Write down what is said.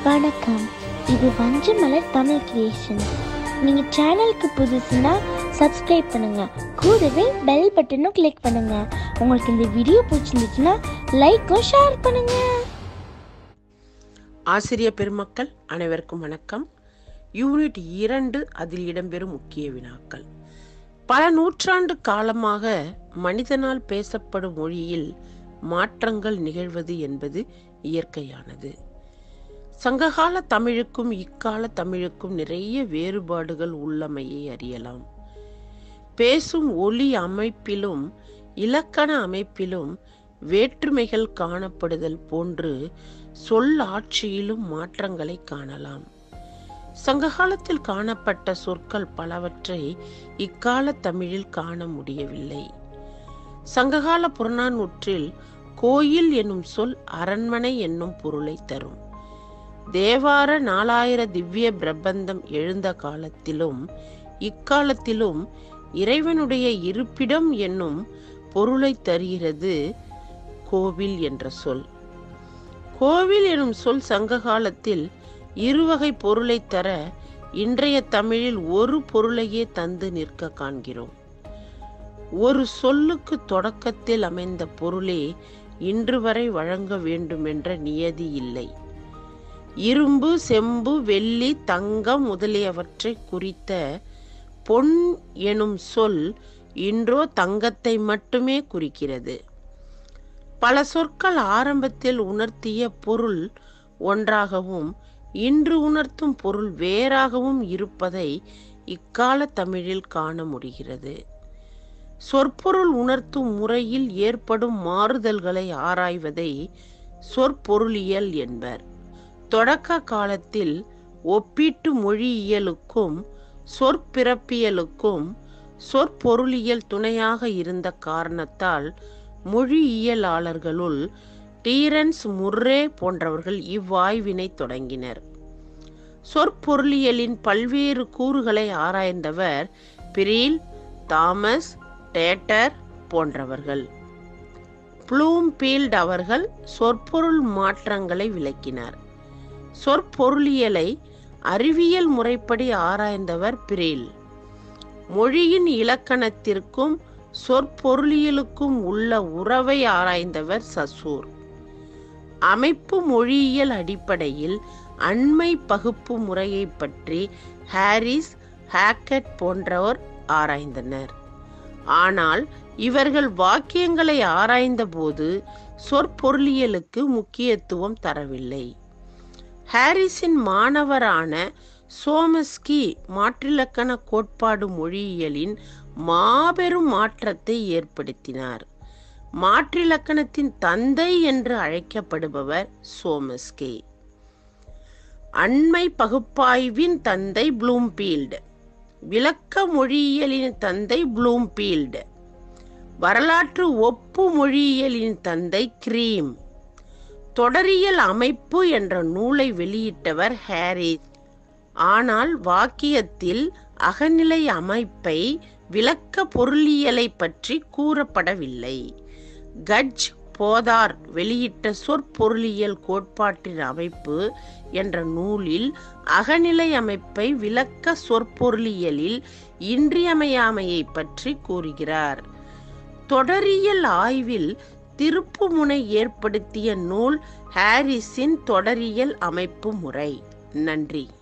வணக்கம் இது வஞ்சமலர் தமிழ் கிரியேஷன் நீங்கள் சேனலுக்கு புதுசுன்னா சப்ஸ்கிரைப் பண்ணுங்க கூடவே பெல் பட்டனும் கிளிக் பண்ணுங்க உங்களுக்கு இந்த வீடியோ பிடிச்சிருந்துச்சுன்னா லைக்கும் ஷேர் பண்ணுங்க ஆசிரிய பெருமக்கள் அனைவருக்கும் வணக்கம் யூனிட் இரண்டு அதில் இடம்பெறும் முக்கிய வினாக்கள் பல நூற்றாண்டு காலமாக மனிதனால் பேசப்படும் மொழியில் மாற்றங்கள் நிகழ்வது என்பது இயற்கையானது சங்ககால தமிழுக்கும் இக்கால தமிழுக்கும் நிறைய வேறுபாடுகள் உள்ளமையை அறியலாம் பேசும் ஒலி அமைப்பிலும் இலக்கண அமைப்பிலும் வேற்றுமைகள் காணப்படுதல் போன்று சொல் ஆட்சியிலும் மாற்றங்களை காணலாம் சங்ககாலத்தில் காணப்பட்ட சொற்கள் பலவற்றை இக்கால தமிழில் காண முடியவில்லை சங்ககால புறநானூற்றில் கோயில் என்னும் சொல் அரண்மனை என்னும் பொருளை தரும் தேவார நாலாயிர திவ்ய பிரபந்தம் எழுந்த காலத்திலும் இக்காலத்திலும் இறைவனுடைய இருப்பிடம் என்னும் பொருளை தருகிறது கோவில் என்ற சொல் கோவில் எனும் சொல் சங்க காலத்தில் இருவகை பொருளை தர இன்றைய தமிழில் ஒரு பொருளையே தந்து நிற்க காண்கிறோம் ஒரு சொல்லுக்கு தொடக்கத்தில் அமைந்த பொருளே இன்று வரை வழங்க வேண்டுமென்ற நியதி இல்லை இரும்பு செம்பு வெள்ளி தங்கம் முதலியவற்றை குறித்த பொன் எனும் சொல் இன்றோ தங்கத்தை மட்டுமே குறிக்கிறது பல சொற்கள் ஆரம்பத்தில் உணர்த்திய பொருள் ஒன்றாகவும் இன்று உணர்த்தும் பொருள் வேறாகவும் இருப்பதை இக்கால தமிழில் காண முடிகிறது சொற்பொருள் உணர்த்தும் முறையில் ஏற்படும் மாறுதல்களை ஆராய்வதை சொற்பொருளியல் என்பர் தொடக்க காலத்தில் ஒப்பீட்டு மொழியியலுக்கும் சொற்பிறப்பியலுக்கும் சொற்பொருளியல் துணையாக இருந்த காரணத்தால் மொழியியலாளர்களுள் டீரன்ஸ் முர்ரே போன்றவர்கள் இவ்வாய்வினை தொடங்கினர் சொற்பொருளியலின் பல்வேறு கூறுகளை ஆராய்ந்தவர் பிரில் தாமஸ் டேட்டர் போன்றவர்கள் ப்ளூம்பீல்ட் அவர்கள் சொற்பொருள் மாற்றங்களை விளக்கினார் சொற்பொருளியலை அறிவியல் முறைப்படி ஆராய்ந்தவர் பிரில் மொழியின் இலக்கணத்திற்கும் சொற்பொருளியலுக்கும் உள்ள உறவை ஆராய்ந்தவர் சசூர் அமைப்பு மொழியியல் அடிப்படையில் அண்மை பகுப்பு முறையை பற்றி ஹாரிஸ் ஹேக்கட் போன்றவர் ஆராய்ந்தனர் ஆனால் இவர்கள் வாக்கியங்களை ஆராய்ந்தபோது சொற்பொருளியலுக்கு முக்கியத்துவம் தரவில்லை ஹாரிஸின் மாணவரான சோமஸ்கி மாற்றிலக்கண கோட்பாடு மொழியியலின் மாபெரும் மாற்றத்தை ஏற்படுத்தினார் மாற்றிலக்கணத்தின் தந்தை என்று அழைக்கப்படுபவர் சோமஸ்கி அண்மை பகுப்பாய்வின் தந்தை ப்ளூம்பீல்டு விளக்க மொழியியலின் தந்தை ப்ளூம்பீல்டு வரலாற்று ஒப்பு மொழியியலின் தந்தை கிரீம் தொடரியல் அமைப்பு என்ற நூலை வெளியிட்டவர் ஹாரிஸ் ஆனால் வாக்கியத்தில் அகநிலை அமைப்பை விளக்க பொருளியலை பற்றி கூறப்படவில்லை கட்ஜ் போதார் வெளியிட்ட சொற்பொருளியல் கோட்பாட்டின் அமைப்பு என்ற நூலில் அகநிலை அமைப்பை விளக்க சொற்பொருளியலில் இன்றியமையாமையை பற்றி கூறுகிறார் தொடரியல் ஆய்வில் திருப்புமுனை ஏற்படுத்திய நூல் ஹாரிஸின் தொடரியல் அமைப்பு முறை நன்றி